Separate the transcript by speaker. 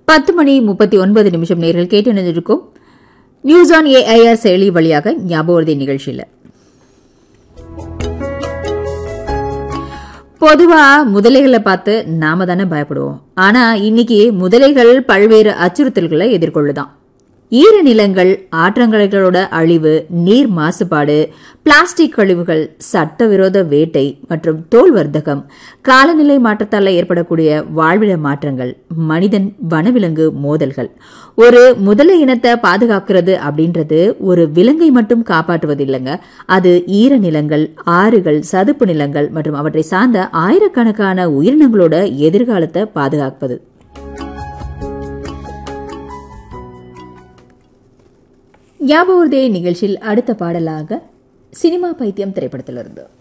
Speaker 1: பத்து மணி முப்பத்தி ஒன்பது நிமிஷம் நேர்கள் கேட்டு நினைஞ்சிருக்கும் நியூஸ் ஆன் ஏஐஆர் செயலி வழியாக ஞாபகத்தை நிகழ்ச்சியில் பொதுவா முதலைகளை பார்த்து நாம தானே பயப்படுவோம் ஆனா இன்னைக்கு முதலைகள் பல்வேறு அச்சுறுத்தல்களை எதிர்கொள்ளுதாம் ஈரநிலங்கள் ஆற்றங்கரைகளோட அழிவு நீர் மாசுபாடு பிளாஸ்டிக் கழிவுகள் சட்டவிரோத வேட்டை மற்றும் தோல் வர்த்தகம் காலநிலை மாற்றத்தால் ஏற்படக்கூடிய வாழ்விட மாற்றங்கள் மனிதன் வனவிலங்கு மோதல்கள் ஒரு முதலை இனத்தை பாதுகாக்கிறது அப்படின்றது ஒரு விலங்கை மட்டும் காப்பாற்றுவது இல்லைங்க அது ஈரநிலங்கள் ஆறுகள் சதுப்பு நிலங்கள் மற்றும் அவற்றை சார்ந்த ஆயிரக்கணக்கான உயிரினங்களோட எதிர்காலத்தை பாதுகாப்பது ஞாபகத்தே நிகழ்ச்சியில் அடுத்த பாடலாக சினிமா பைத்தியம் திரைப்படத்திலிருந்து